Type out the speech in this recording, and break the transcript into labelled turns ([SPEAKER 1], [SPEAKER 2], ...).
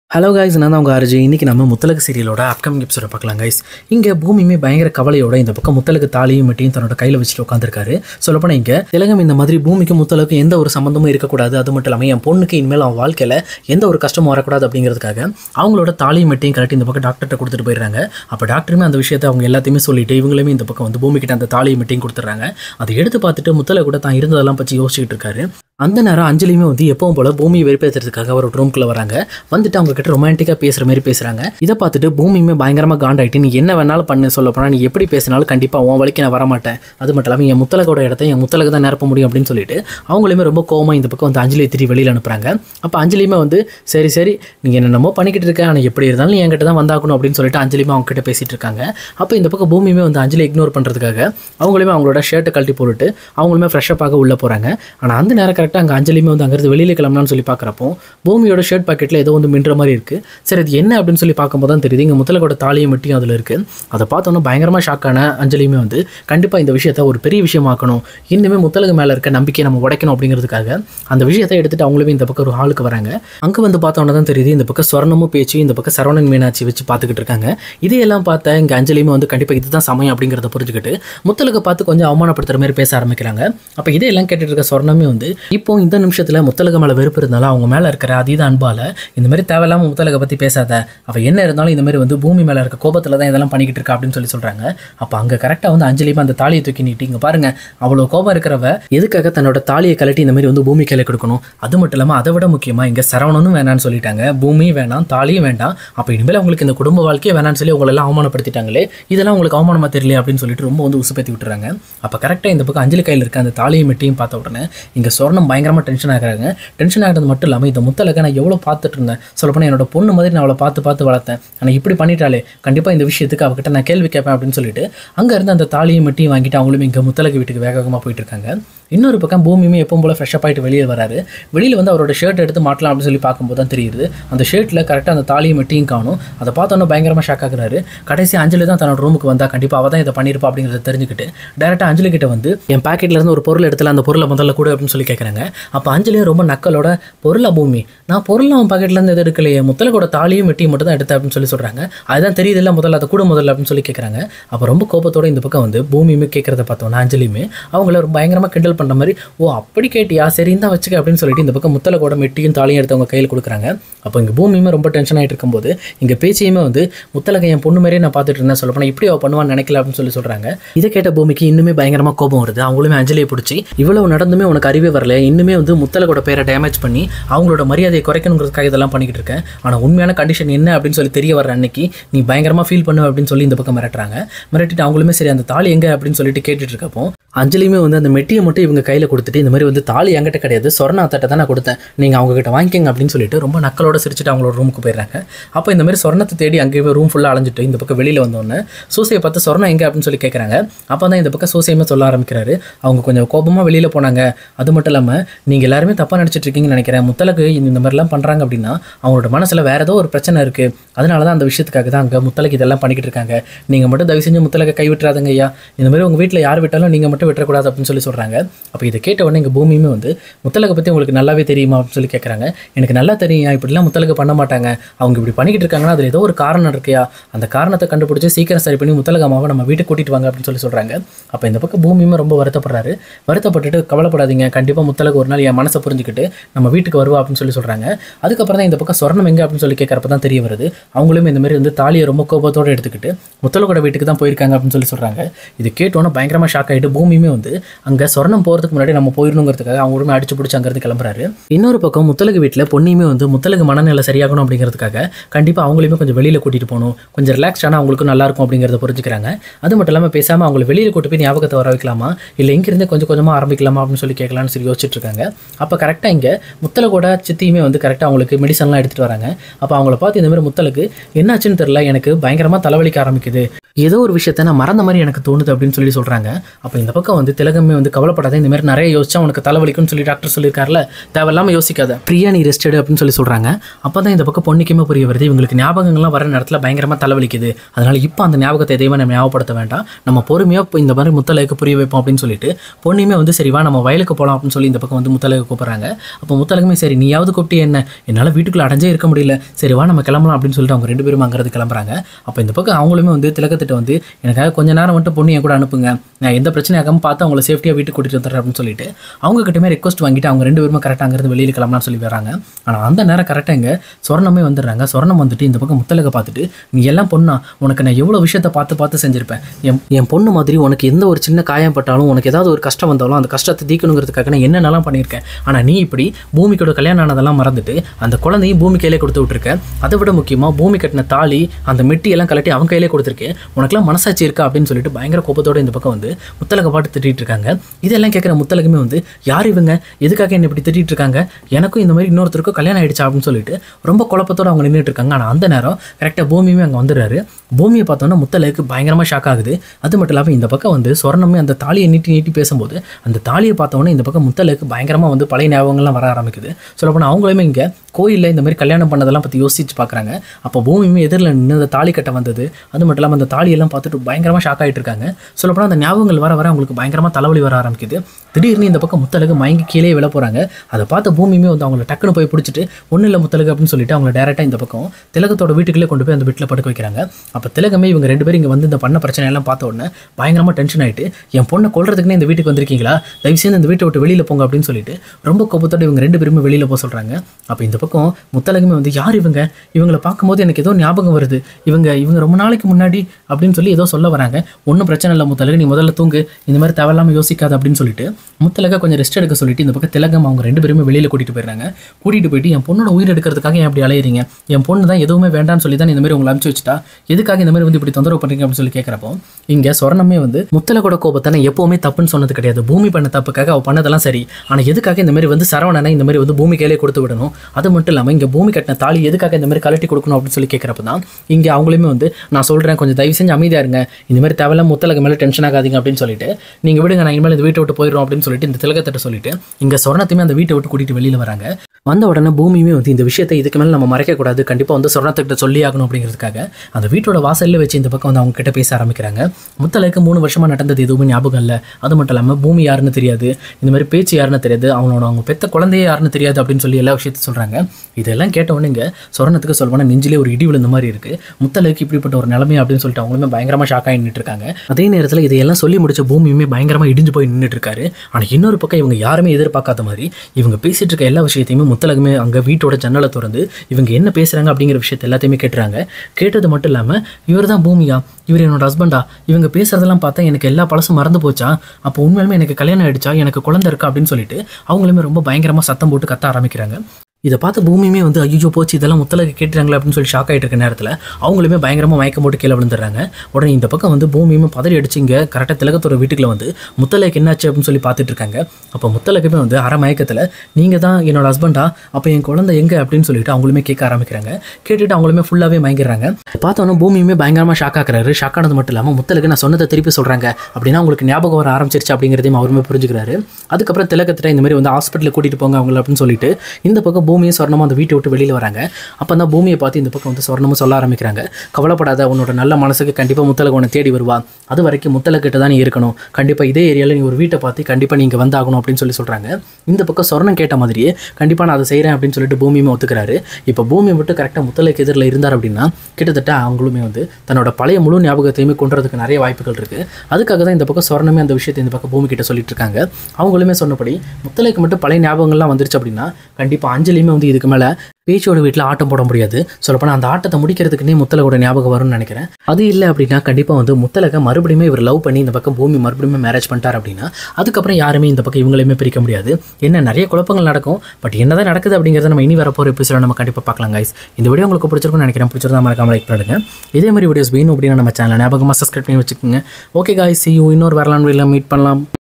[SPEAKER 1] hello guys நான் தான் உங்கள் ஆர்ஜி இன்றைக்கி நம்ம முத்தலகு சீரியலோட அப்கமிங் எபிசோட பார்க்கலாம் கைஸ் இங்கே பூமியுமே பயங்கர கவலையோட இந்த பக்கம் முத்தலகு தாலியும் மெட்டியும் தன்னோட கையில் வச்சுட்டு உட்காந்துருக்காரு சொல்லப்போனால் இங்கே திலகம் இந்த மாதிரி பூமிக்கு முத்தலகு எந்த ஒரு சம்மந்தமும் இருக்கக்கூடாது அது மட்டும் இல்லாமல் என் பொண்ணுக்கு இனிமேல் அவன் வாழ்க்கையில் எந்த ஒரு கஷ்டமும் வரக்கூடாது அப்படிங்கிறதுக்காக அவங்களோட தாலியும் மெட்டியும் கரெக்ட் இந்த பக்கம் டாக்டர்கிட்ட கொடுத்துட்டு போயிடுறாங்க அப்போ டாக்டருமே அந்த விஷயத்தை அவங்க எல்லாத்தையுமே சொல்லிட்டு இவங்களுமே இந்த பக்கம் வந்து பூமிக்கிட்ட அந்த தாலியும் மெட்டியும் கொடுத்துட்றாங்க அதை எடுத்து பார்த்துட்டு முத்தலை கூட தான் இருந்ததெல்லாம் பற்றி யோசிச்சுட்டு இருக்காரு அந்த நேரம் அஞ்சலியுமே வந்து எப்பவும் போல பூமியை வெறுப்பேற்றுறதுக்காக ஒரு ரூம்குள்ளே வராங்க வந்துட்டு அவங்க கிட்ட ரொமான்டிக்காக பேசுகிற மாதிரி பேசுகிறாங்க இதை பார்த்துட்டு பூமியுமே பயங்கரமாக காண்டாயிட்டு நீ என்ன வேணாலும் பண்ணு சொல்ல போனால் நீ எப்படி பேசினாலும் கண்டிப்பாக உன் வழிக்கு நான் வரமாட்டேன் அது மட்டும் இல்லாமல் என் முத்தலகோட இடத்த என் முத்தலகு தான் நிரப்ப முடியும் அப்படின்னு சொல்லிட்டு அவங்களுமே ரொம்ப கோவமா இந்த பக்கம் வந்து அஞ்சலியை திரி வெளியில் அனுப்புகிறாங்க அப்போ அஞ்சலியுமே வந்து சரி சரி நீ என்னென்னமோ பண்ணிக்கிட்டு இருக்க ஆனால் எப்படி இருந்தாலும் நீ என்கிட்ட தான் வந்தாகணும் அப்படின்னு சொல்லிட்டு அஞ்சலியுமே அவங்க கிட்ட பேசிட்டு இருக்காங்க அப்போ இந்த பக்கம் பூமியுமே வந்து அஞ்சலி இக்னோர் பண்ணுறதுக்காக அவங்களுமே அவங்களோட ஷர்ட்டை கழட்டி போட்டுட்டு அவங்களுமே ஃப்ரெஷ்ஷப் ஆக உள்ளே போகிறாங்க ஆனால் அந்த நேரம் கரெக்டாக அங்கே அஞ்சலியுமே வந்து அங்கேருந்து வெளியில் கிளம்பலாம்னு சொல்லி பார்க்குறப்போ பூமியோட ஷர்ட் பாக்கெட்டில் ஏதோ வந்து மின்ற மாதிரி இருக்குது சரி அது என்ன அப்படின்னு சொல்லி பார்க்கும்போது தான் தெரியுது இங்கே முத்தலகோட தாலியும் மட்டும் அதில் இருக்குது அதை பார்த்தோன்னா பயங்கரமாக ஷாக்கான அஞ்சலியுமே வந்து கண்டிப்பாக இந்த விஷயத்தை ஒரு பெரிய விஷயமாக்கணும் இன்னுமே முத்தலகு மேலே இருக்க நம்பிக்கையை நம்ம உடைக்கணும் அப்படிங்கிறதுக்காக அந்த விஷயத்தை எடுத்துட்டு அவங்களுமே இந்த பக்கம் ஒரு ஹாலுக்கு வராங்க அங்கே வந்து பார்த்தோன்னா தான் தெரியுது இந்த பக்கம் ஸ்வர்ணமும் பேச்சு இந்த பக்கம் சரவணன் மீனாட்சி வச்சு பார்த்துக்கிட்டு இருக்காங்க இதையெல்லாம் பார்த்த இங்கே அஞ்சலியுமே வந்து கண்டிப்பாக இதுதான் சமயம் அப்படிங்கிறத புரிஞ்சுக்கிட்டு முத்தலுக்கு பார்த்து கொஞ்சம் அவமானப்படுத்துற மாதிரி பேச ஆரம்பிக்கிறாங்க அப்போ இதையெல்லாம் கேட்டுட்டு இருக்க சொர்ணமே வந்து இப்போ இந்த நிமிஷத்தில் முத்தலக மேலே வெறுப்பு இருந்தாலும் அவங்க மேலே இருக்கிற அதீத அன்பால் இந்த மாதிரி தேவையில்லாமல் முத்தலகை பற்றி பேசாத அவள் என்ன இருந்தாலும் இந்த மாதிரி வந்து பூமி மேலே இருக்க கோபத்தில் தான் இதெல்லாம் பண்ணிக்கிட்டு இருக்கா அப்படின்னு சொல்லி சொல்கிறாங்க அப்போ அங்கே கரெக்டாக வந்து அஞ்சலியுமே அந்த தாலியை தூக்கி நீட்டி இங்கே பாருங்க அவ்வளோ கோபம் இருக்கிறவ எதுக்காக தன்னோட தாலியை கழட்டி இந்த மாதிரி வந்து பூமி கையில் கொடுக்கணும் அது மட்டும் இல்லாமல் அதை விட முக்கியமாக இங்கே சரவணனும் வேணான்னு சொல்லிட்டாங்க பூமியும் வேணாம் தாலியும் வேண்டாம் அப்போ இனிமேல் உங்களுக்கு இந்த குடும்ப வாழ்க்கையே வேணாம்னு சொல்லி உங்களை எல்லாம் அவமானப்படுத்திட்டாங்களே இதெல்லாம் உங்களுக்கு அவமானமாக தெரியல அப்படின்னு சொல்லிட்டு ரொம்ப வந்து உசுப்பேத்தி விட்டுறாங்க அப்போ கரெக்டாக இந்த பக்கம் அஞ்சலி கையில் இருக்க அந்த தாலியும் மெட்டியும் பார்த்த உடனே இங்கே சொர்ணம் பயங்கரமாக டென்ஷன் ஆகுறாங்க டென்ஷன் ஆகிறது மட்டும் இல்லாமல் இந்த முத்தலக நான் எவ்வளோ பார்த்துட்டு இருந்தேன் சொல்லப்போனால் என்னோட பொண்ணு மாதிரி நான் அவளை பார்த்து பார்த்து வளர்த்தேன் ஆனால் இப்படி பண்ணிட்டாலே கண்டிப்பாக இந்த விஷயத்துக்கு அவகிட்ட நான் கேள்வி கேட்பேன் அப்படின்னு சொல்லிட்டு அங்கே இருந்து அந்த தாலியும் மெட்டியும் வாங்கிட்டு அவங்களும் இங்கே முத்தலகு வீட்டுக்கு வேக வேகமாக போயிட்டு இருக்காங்க இன்னொரு பக்கம் பூமியுமே எப்பவும் போல ஃப்ரெஷ்ஷப் ஆகிட்டு வெளியே வராரு வெளியில் வந்து அவரோட ஷர்ட் எடுத்து மாட்டலாம் அப்படின்னு சொல்லி பார்க்கும்போது தான் தெரியுது அந்த ஷர்ட்டில் கரெக்டாக அந்த தாலியும் மெட்டியும் காணும் அதை பார்த்தோன்னே பயங்கரமாக ஷாக் ஆகுறாரு கடைசி அஞ்சலி தான் தன்னோட ரூமுக்கு வந்தால் கண்டிப்பாக அவள் தான் இதை பண்ணியிருப்பா அப்படிங்கிறத தெரிஞ்சுக்கிட்டு டேரெக்டாக அஞ்சலி கிட்ட வந்து என் பாக்கெட்ல இருந்து ஒரு பொருள் எடுத்துல அந்த பொருளை முதல்ல கூட அப்படின்னு சொல்லி கேட்குறாங்க அப்போ அஞ்சலியும் ரொம்ப நக்கலோட பொருளா பூமி நான் பொருள் அவன் பாக்கெட்லேருந்து எது எடுக்கலையே முத்தலகோட தாலியும் மெட்டியும் மட்டும் தான் எடுத்தேன் அப்படின்னு சொல்லி சொல்கிறாங்க அதுதான் தெரியுது இல்லை முதல்ல அதை கூட முதல்ல அப்படின்னு சொல்லி கேட்குறாங்க அப்போ ரொம்ப கோபத்தோட இந்த பக்கம் வந்து பூமியுமே கேட்குறத பார்த்தோன்னா அஞ்சலியுமே அவங்கள ரொம்ப பயங்கரமாக கிண்டல் பண்ணுற மாதிரி ஓ அப்படி கேட்டியா சரி தான் வச்சுக்க அப்படின்னு சொல்லிட்டு இந்த பக்கம் முத்தலகோட மெட்டியும் தாலியும் எடுத்து அவங்க கையில் கொடுக்குறாங்க அப்போ இங்கே பூமியுமே ரொம்ப டென்ஷன் ஆகிட்டு இருக்கும்போது இங்கே பேச்சியுமே வந்து முத்தலகை என் பொண்ணு மாதிரியே நான் பார்த்துட்டு இருந்தேன் சொல்லப்போனால் இப்படி அவள் பண்ணுவான்னு நினைக்கல அப்படின்னு சொல்லி சொல்கிறாங்க இதை கேட்ட பூமிக்கு இன்னுமே பயங்கரமாக கோபம் வருது அவங்களுமே அஞ்சலியை பிடிச்சி இவ்வளவு நடந்துமே உனக்கு அறிவே வரல இன்னுமே வந்து முத்தலகோட பேரை டேமேஜ் பண்ணி அவங்களோட மரியாதையை குறைக்கணுங்கிறதுக்காக இதெல்லாம் பண்ணிக்கிட்டு இருக்கேன் ஆனால் உண்மையான கண்டிஷன் என்ன அப்படின்னு சொல்லி தெரிய வர அன்னைக்கு நீ பயங்கரமாக ஃபீல் பண்ணுவ அப்படின்னு சொல்லி இந்த பக்கம் மிரட்டுறாங்க மிரட்டிட்டு அவங்களுமே சரி அந்த தாலி எங்கே அப்படின்னு சொல்லிட்டு கேட்டுட்டு இருக்கப்போ அஞ்சலியுமே வந்து அந்த மெட்டியை மட்டும் இவங்க கையில் கொடுத்துட்டு இந்த மாதிரி வந்து தாலி என்கிட்ட கிடையாது சொர்ண அத்தட்டை தான் நான் கொடுத்தேன் நீங்கள் அவங்க கிட்ட வாங்கிக்கங்க அப்படின்னு சொல்லிட்டு ரொம்ப நக்கலோட சிரிச்சுட்டு அவங்களோட ரூமுக்கு போயிடுறாங்க அப்போ இந்த மாதிரி சொர்ணத்தை தேடி அங்கேயே ரூம் ஃபுல்லாக அலைஞ்சிட்டு இந்த பக்கம் வெளியில் வந்தோடனே சூசையை பார்த்து சொர்ணம் எங்கே அப்படின்னு சொல்லி கேட்குறாங்க அப்போ தான் இந்த பக்கம் சூசையுமே சொல்ல ஆரம்பிக்கிறாரு அவங்க கொஞ்சம் கோபமாக வெளியில் போனாங்க அது மட்டும் இல்லாமல் நீங்கள் எல்லாருமே தப்பாக நினச்சிட்டு இருக்கீங்கன்னு நினைக்கிறேன் முத்தலகு இந்த மாதிரிலாம் பண்ணுறாங்க அப்படின்னா அவங்களோட மனசில் வேறு ஏதோ ஒரு பிரச்சனை இருக்குது அதனால தான் அந்த விஷயத்துக்காக தான் அங்கே முத்தலகு இதெல்லாம் பண்ணிக்கிட்டு இருக்காங்க நீங்கள் மட்டும் தயவு செஞ்சு முத்தலகை கை விட்டுறாதுங்க ஐயா இந்த மாதிரி உங்கள் வீட்டில் யார் விட்டாலும் நீங்கள் மட்டும் விட்டுறக்கூடாது அப்படின்னு சொல்லி சொல்கிறாங்க அப்போ இதை கேட்ட உடனே எங்கள் பூமியுமே வந்து முத்தலகை பற்றி உங்களுக்கு நல்லாவே தெரியுமா அப்படின்னு சொல்லி கேட்குறாங்க எனக்கு நல்லா தெரியும் இப்படிலாம் முத்தலகு பண்ண மாட்டாங்க அவங்க இப்படி பண்ணிக்கிட்டு இருக்காங்கன்னா அதில் ஏதோ ஒரு காரணம் இருக்கையா அந்த காரணத்தை கண்டுபிடிச்சி சீக்கிரம் சரி பண்ணி முத்தலகமாவை நம்ம வீட்டுக்கு கூட்டிட்டு வாங்க அப்படின்னு சொல்லி சொல்கிறாங்க அப்போ இந்த பக்கம் பூமியுமே ரொம்ப வருத்தப்படுறாரு வருத்தப்பட்டுட்டு கவலைப்படாதீங்க கண்டிப்பாக முத்தலகு ஒரு நாள் என் மனசை புரிஞ்சுக்கிட்டு நம்ம வீட்டுக்கு வருவா அப்படின்னு சொல்லி சொல்கிறாங்க அதுக்கப்புறம் தான் இந்த பக்கம் சொர்ணம் எங்கே அப்படின்னு சொல்லி கேட்குறப்ப தான் தெரிய வருது அவங்களும் இந்த மாதிரி வந்து தாலியை ரொம்ப கோபத்தோடு எடுத்துக்கிட்டு முத்தலகோட வீட்டுக்கு தான் போயிருக்காங்க அப்படின்னு சொல்லி சொல்கிறாங்க இது கேட்டோன்னே பயங்கரமாக ஷாக் ஆகிட்டு பூமியுமே வந்து அங்கே சொர்ணம் போகிறதுக்கு முன்னாடி நம்ம போயிடணுங்கிறதுக்காக அவங்க உடனே அடிச்சு பிடிச்சி அங்கேருந்து கிளம்புறாரு இன்னொரு பக்கம் முத்தலகு வீட்டில் பொண்ணையுமே வந்து முத்தலகு மனநிலை சரியாகணும் அப்படிங்கிறதுக்காக கண்டிப்பாக அவங்களையுமே கொஞ்சம் வெளியில் கூட்டிகிட்டு போகணும் கொஞ்சம் ரிலாக்ஸ் ஆனால் அவங்களுக்கும் நல்லா இருக்கும் அப்படிங்கிறத புரிஞ்சுக்கிறாங்க அது மட்டும் இல்லாமல் பேசாமல் அவங்களை வெளியில் கூட்டு போய் ஞாபகத்தை வர வைக்கலாமா இல்லை இங்கிருந்தே கொஞ்சம் கொஞ்சமாக ஆரம்பிக்கலாமா அப்படின்னு சொல்லி கேட்கலாம்னு சொல்லி யோசிச்சுட்டு இருக்காங்க அப்போ கரெக்டாக இங்கே முத்தலகோட சித்தியுமே வந்து கரெக்டாக அவங்களுக்கு மெடிசன்லாம் எடுத்துகிட்டு வராங்க அப்போ அவங்கள பார்த்து இந்த மாதிரி முத்தலுக்கு என்னாச்சுன்னு தெரில எனக்கு பயங்கரமாக தலைவலிக்க ஆரம்பிக்குது ஏதோ ஒரு விஷயத்த நான் மறந்த மாதிரி எனக்கு தோணுது அப்படின்னு சொல்லி சொல்கிறாங்க அப்போ இந்த பக்கம் வந்து திலகமே வந்து கவலைப்படாத இந்த மாதிரி நிறைய யோசிச்சா உனக்கு தலைவலிக்கும்னு சொல்லி டாக்டர் சொல்லியிருக்காருல தேவையில்லாமல் யோசிக்காத ஃப்ரீயாக நீ ரெஸ்ட் எடு அப்படின்னு சொல்லி சொல்கிறாங்க அப்போ தான் இந்த பக்கம் பொண்ணுக்குமே புரிய வருது இவங்களுக்கு ஞாபகங்கள்லாம் வர நேரத்தில் பயங்கரமாக தலைவலிக்குது அதனால இப்போ அந்த ஞாபகத்தை எதையுமே நம்ம ஞாபகப்படுத்த வேண்டாம் நம்ம பொறுமையாக இப்போ இந்த மாதிரி முத்தலைக்கு புரிய வைப்போம் அப்படின்னு சொல்லிட்டு பொண்ணுமே வந்து சரி வா நம்ம வயலுக்கு போகலாம் அப்படின்னு சொல்லி இந்த பக்கம் வந்து முத்தலைக்கு கூப்பிட்றாங்க அப்போ முத்தலகுமே சரி நீயாவது கூப்பிட்டு என்ன என்னால் வீட்டுக்குள்ள அடைஞ்சே இருக்க முடியல சரி வா நம்ம கிளம்பலாம் அப்படின்னு சொல்லிட்டு அவங்க ரெண்டு பேரும் அங்கிறது கிளம்புறாங்க அப்போ இந்த பக்கம் அவங்களுமே வந்து திலகத்திட்ட வந்து எனக்காக கொஞ்ச நேரம் மட்டும் பொண்ணு என் கூட அனுப்புங்க நான் எந்த பிரச்சனையாகவும் பார்த்து அவங்கள சேஃப்டியாக வீட்டுக்கு கூட்டிட்டு வந்துடுறேன் அப்படின்னு சொல்லிட்டு அவங்க கிட்டமே ரெக்வஸ்ட் வாங்கிட்டு அவங்க ரெண்டு பேருமே கரெக்டாக அங்கிருந்து வெளியில் கிளம்பலாம்னு சொல்லி வராங்க ஆனால் அந்த நேரம் கரெக்டாக இங்கே சொர்ணமே வந்துடுறாங்க சொர்ணம் வந்துட்டு இந்த பக்கம் முத்தலகை பார்த்துட்டு நீ எல்லாம் பொண்ணா உனக்கு நான் எவ்வளோ விஷயத்தை பார்த்து பார்த்து செஞ்சிருப்பேன் என் என் பொண்ணு மாதிரி உனக்கு எந்த ஒரு சின்ன காயம் பட்டாலும் உனக்கு ஏதாவது ஒரு கஷ்டம் வந்தாலும் அந்த கஷ்டத்தை தீக்கணுங்கிறதுக்காக நான் என்னென்னலாம் பண்ணியிருக்கேன் ஆனால் நீ இப்படி பூமிக்கோட கல்யாணம் ஆனதெல்லாம் மறந்துட்டு அந்த குழந்தையும் பூமி கையிலே கொடுத்து விட்டுருக்க அதை விட முக்கியமாக பூமி கட்டின தாலி அந்த மெட்டி எல்லாம் கலட்டி அவன் கையிலே கொடுத்துருக்கேன் உனக்குலாம் மனசாட்சி இருக்கா அப்படின்னு சொல்லிட்டு பயங்கர கோபத்தோட இந்த பக்கம் வந்து முத்தலக பாட்டு திட்டிட்டு இருக்காங்க இதெல்லாம் கேட்குற முத்தலகுமே வந்து யார் இவங்க எதுக்காக என்ன இப்படி திட்டிட்டு இருக்காங்க எனக்கும் இந்த மாதிரி இன்னொருத்தருக்கும் கல்யாணம் ஆயிடுச்சா அப்படின்னு சொல்லிட்டு ரொம்ப குழப்பத்தோட அவங்க நின்றுட்டு இருக்காங்க ஆனால் அந்த நேரம் கரெக்டாக பூமியுமே அங்கே வந்துடுறாரு பூமியை பார்த்தோன்னா முத்தலகுக்கு பயங்கரமாக ஷாக் ஆகுது அது மட்டும் இல்லாமல் இந்த பக்கம் வந்து சொர்ணமே அந்த தாலியை நீட்டி நீட்டி பேசும்போது அந்த தாலியை பார்த்தோன்னே இந்த பக்கம் முத்தலுக்கு பயங்கரமாக வந்து பழைய ஞாபகங்கள்லாம் வர ஆரம்பிக்குது சொல்லப்போனால் அவங்களுமே இங்கே கோயிலில் இந்த மாதிரி கல்யாணம் பண்ணதெல்லாம் பற்றி யோசிச்சு பார்க்குறாங்க அப்போ பூமியுமே எதிரில் நின்று அந்த தாலி கட்ட வந்தது அது மட்டும் இல்லாமல் அந்த தாலியெல்லாம் பார்த்துட்டு பயங்கரமாக ஷாக் ஆகிட்டு இருக்காங்க சொல்லப்போனால் அந்த ஞாபகங்கள் வர வர அவங்களுக்கு பயங்கரமாக தலைவலி வர ஆரம்பிக்குது திடீர்னு இந்த பக்கம் முத்தலகு மயங்கி கீழே விழ போகிறாங்க அதை பார்த்த பூமியுமே வந்து அவங்கள டக்குன்னு போய் பிடிச்சிட்டு ஒன்றும் இல்லை முத்தலகு அப்படின்னு சொல்லிட்டு அவங்க டேரெக்டாக இந்த பக்கம் திலகத்தோட வீட்டுக்குள்ளே கொண்டு போய் அந்த வீட்டில் படுக்க வைக்கிறாங்க அப்போ திலகமே இவங்க ரெண்டு பேரும் இங்கே வந்து இந்த பண்ண பிரச்சனை எல்லாம் பார்த்த உடனே பயங்கரமாக டென்ஷன் ஆகிட்டு என் பொண்ணை கொல்றதுக்குன்னே இந்த வீட்டுக்கு வந்திருக்கீங்களா தயவு செய்து இந்த வீட்டை விட்டு வெளியில் போங்க அப்படின்னு சொல்லிட்டு ரொம்ப கோபத்தோட இவங்க ரெண்டு பேருமே வெளியில் போக சொல்கிறாங்க அப்போ இந்த பக்கம் முத்தலகுமே வந்து யார் இவங்க இவங்களை பார்க்கும்போது எனக்கு ஏதோ ஞாபகம் வருது இவங்க இவங்க ரொம்ப நாளைக்கு முன்னாடி அப்படின்னு சொல்லி ஏதோ சொல்ல வராங்க ஒன்றும் பிரச்சனை இல்லை முத்தலகு நீ முதல்ல தூங்கு இந்த மாதிரி தேவையில்லாமல் யோசிக்காத அப்படின்னு சொல்லிட்டு முத்தலக கொஞ்சம் ரெஸ்ட் எடுக்க சொல்லிட்டு இந்த பக்கம் திலகம் அவங்க ரெண்டு பேருமே வெளியில் கூட்டிகிட்டு போயிடுறாங்க கூட்டிகிட்டு போயிட்டு என் பொண்ணோட உயிர் எடுக்கிறதுக்காக ஏன் அப்படி அலையிறீங்க என் பொண்ணு தான் எதுவுமே வேண்டாம்னு சொல்லி தான் இந்த மாதிரி உங்களை அனுப்பிச்சு வச்சுட்டா எதுக்காக இந்த மாதிரி வந்து இப்படி தொந்தரவு பண்ணுறீங்க அப்படின்னு சொல்லி கேட்குறப்போ இங்கே சொர்ணமே வந்து முத்தலகோட கோபத்தை நான் எப்போவுமே தப்புன்னு சொன்னது கிடையாது பூமி பண்ண தப்புக்காக அவள் பண்ணதெல்லாம் சரி ஆனால் எதுக்காக இந்த மாதிரி வந்து சரவணனை இந்த மாதிரி வந்து பூமி கையிலே கொடுத்து விடணும் அது மட்டும் இல்லாமல் இங்கே பூமி கட்டின தாலி எதுக்காக இந்த மாதிரி கலட்டி கொடுக்கணும் அப்படின்னு சொல்லி கேட்குறப்ப தான் இங்கே அவங்களுமே வந்து நான் சொல்கிறேன் கொஞ்சம் தயவு செஞ்சு அமைதியாக இருங்க இந்த மாதிரி தேவையில்லாம முத்தலக மேலே டென்ஷன் ஆகாதீங்க அப்படின்னு சொல்லிட்டு நீங்கள் விடுங்க நான் இனிமேல் இந்த வீட்டை விட்டு போயிடுறோம் அப்படின்னு சொல்லிட்டு இந்த திலகத்திட்ட சொல்லிட்டு இங்கே சொர்ணத்தையுமே அந்த வீட்டை விட்டு கூட்டிகிட்டு வெளியில் வராங்க வந்த உடனே பூமியுமே வந்து இந்த விஷயத்தை இதுக்கு மேலே நம்ம மறைக்கக்கூடாது கண்டிப்பாக வந்து சொர்ணத்துக்கிட்ட சொல்லி ஆகணும் அப்படிங்கிறதுக்காக அந்த வீட்டோட வாசல்ல வச்சு இந்த பக்கம் வந்து அவங்க கிட்ட பேச ஆரம்பிக்கிறாங்க முத்தலைக்கு மூணு வருஷமாக நடந்தது எதுவுமே ஞாபகம் இல்லை அது மட்டும் இல்லாமல் பூமி யாருன்னு தெரியாது இந்த மாதிரி பேச்சு யாருன்னு தெரியாது அவனோட அவங்க பெத்த குழந்தையே யாருன்னு தெரியாது அப்படின்னு சொல்லி எல்லா விஷயத்தையும் சொல்கிறாங்க இதெல்லாம் கேட்ட உடனே இங்கே சொர்ணத்துக்கு சொல்வான நெஞ்சிலே ஒரு இடி விழுந்த மாதிரி இருக்குது முத்தலைக்கு இப்படிப்பட்ட ஒரு நிலைமை அப்படின்னு சொல்லிட்டு அவங்களுமே பயங்கரமாக ஷாக் ஆகி நின்றுட்டு இருக்காங்க அதே நேரத்தில் இதையெல்லாம் சொல்லி முடிச்ச பூமியுமே பயங்கரமாக இடிஞ்சு போய் நின்றுட்டு இருக்காரு ஆனால் இன்னொரு பக்கம் இவங்க யாருமே எதிர்பார்க்காத மாதிரி இவங்க பேசிட்டு இருக்க எல்லா விஷயத்தையுமே முத்தலகுமே அங்கே வீட்டோட ஜன்னலை திறந்து இவங்க என்ன பேசுகிறாங்க அப்படிங்கிற விஷயத்தை எல்லாத்தையுமே கேட்டுறாங்க கேட்டது மட்டும் இல்லாமல் இவர் தான் பூமியா இவர் என்னோட ஹஸ்பண்டா இவங்க பேசுறதெல்லாம் பார்த்தா எனக்கு எல்லா பழசும் மறந்து போச்சா அப்போ உண்மையிலுமே எனக்கு கல்யாணம் ஆயிடுச்சா எனக்கு குழந்தை இருக்கா அப்படின்னு சொல்லிட்டு அவங்களுமே ரொம்ப பயங்கரமாக சத்தம் போட்டு கத்த ஆரம்பிக்கிறாங்க இதை பார்த்து பூமியுமே வந்து ஐயோ போச்சு இதெல்லாம் முத்தலகு கேட்டுறாங்களே அப்படின்னு சொல்லி ஷாக் ஆகிட்டு இருக்க நேரத்தில் அவங்களுமே பயங்கரமாக மயக்கம் போட்டு கீழே விழுந்துடுறாங்க உடனே இந்த பக்கம் வந்து பூமியுமே பதறி அடிச்சு இங்கே கரெக்டாக திலகத்தோட வீட்டுக்குள்ள வந்து முத்தலகு என்னாச்சு அப்படின்னு சொல்லி பார்த்துட்டு இருக்காங்க அப்போ முத்தலகுமே வந்து அரை மயக்கத்தில் நீங்கள் தான் என்னோட ஹஸ்பண்டா அப்போ என் குழந்தை எங்கே அப்படின்னு சொல்லிட்டு அவங்களுமே கேட்க ஆரம்பிக்கிறாங்க கேட்டுட்டு அவங்களுமே ஃபுல்லாகவே மயங்கிடுறாங்க பார்த்தோன்னா பூமியுமே பயங்கரமாக ஷாக் ஆக்குறாரு ஷாக் ஆனது மட்டும் இல்லாமல் முத்தலகு நான் சொன்னதை திருப்பி சொல்கிறாங்க அப்படின்னா உங்களுக்கு ஞாபகம் வர ஆரம்பிச்சிருச்சு அப்படிங்கிறதையும் அவருமே புரிஞ்சுக்கிறாரு அதுக்கப்புறம் திலகத்திட்ட இந்த மாதிரி வந்து ஹாஸ்பிட்டலில் கூட்டிகிட்டு போங்க அவங்கள அப்படின்னு சொல்லிட்டு இந்த பக்கம் பூமியும் சொர்ணமும் அந்த வீட்டை விட்டு வெளியில் வராங்க அப்போ தான் பூமியை பார்த்து இந்த பக்கம் வந்து சொர்ணமும் சொல்ல ஆரம்பிக்கிறாங்க கவலைப்படாத உன்னோட நல்ல மனசுக்கு கண்டிப்பாக முத்தலகு உன்னை தேடி வருவா அது வரைக்கும் முத்தலகிட்ட தான் நீ இருக்கணும் கண்டிப்பாக இதே ஏரியாவில் நீ ஒரு வீட்டை பார்த்து கண்டிப்பாக நீங்கள் வந்தாகணும் அப்படின்னு சொல்லி சொல்கிறாங்க இந்த பக்கம் சொர்ணம் கேட்ட மாதிரியே கண்டிப்பாக நான் அதை செய்கிறேன் அப்படின்னு சொல்லிட்டு பூமியுமே ஒத்துக்கிறாரு இப்போ பூமியை மட்டும் கரெக்டாக முத்தலைக்கு எதிரில் இருந்தார் அப்படின்னா கிட்டத்தட்ட அவங்களுமே வந்து தன்னோட பழைய முழு ஞாபகத்தையுமே கொண்டுறதுக்கு நிறைய வாய்ப்புகள் இருக்குது அதுக்காக தான் இந்த பக்கம் சொர்ணமே அந்த விஷயத்தை இந்த பக்கம் பூமி கிட்ட சொல்லிட்டு இருக்காங்க அவங்களுமே சொன்னபடி முத்தலைக்கு மட்டும் பழைய ஞாபகங்கள்லாம் வந்துருச்சு அப்படின்னா கண்டிப்பாக அஞ்சலியுமே வந்து இதுக்கு மேலே பேச்சோட வீட்டில் ஆட்டம் போட முடியாது சொல்லப்போனால் அந்த ஆட்டத்தை முடிக்கிறதுக்குன்னே முத்தலகோட ஞாபகம் வரும்னு நினைக்கிறேன் அது இல்லை அப்படின்னா கண்டிப்பாக வந்து முத்தலக மறுபடியும் இவர் லவ் பண்ணி இந்த பக்கம் பூமி மறுபடியும் மேரேஜ் பண்ணிட்டார் அப்படின்னா அதுக்கப்புறம் யாருமே இந்த பக்கம் இவங்களையுமே பிரிக்க முடியாது என்ன நிறைய குழப்பங்கள் நடக்கும் பட் என்னதான் நடக்குது அப்படிங்கிறத நம்ம இனி வரப்போகிற எபிசோட நம்ம கண்டிப்பாக பார்க்கலாம் guys இந்த வீடியோ உங்களுக்கு பிடிச்சிருக்கும்னு நினைக்கிறேன் பிடிச்சிருந்தா மறக்காம லைக் பண்ணுங்க இதே மாதிரி வீடியோஸ் வேணும் அப்படின்னா நம்ம சேனல் ஞாபகமாக சப்ஸ்கிரைப் பண்ணி வச்சுக்கோங்க ஓகே guys see you இன்னொரு வரலான் மீட் பண்ணலாம்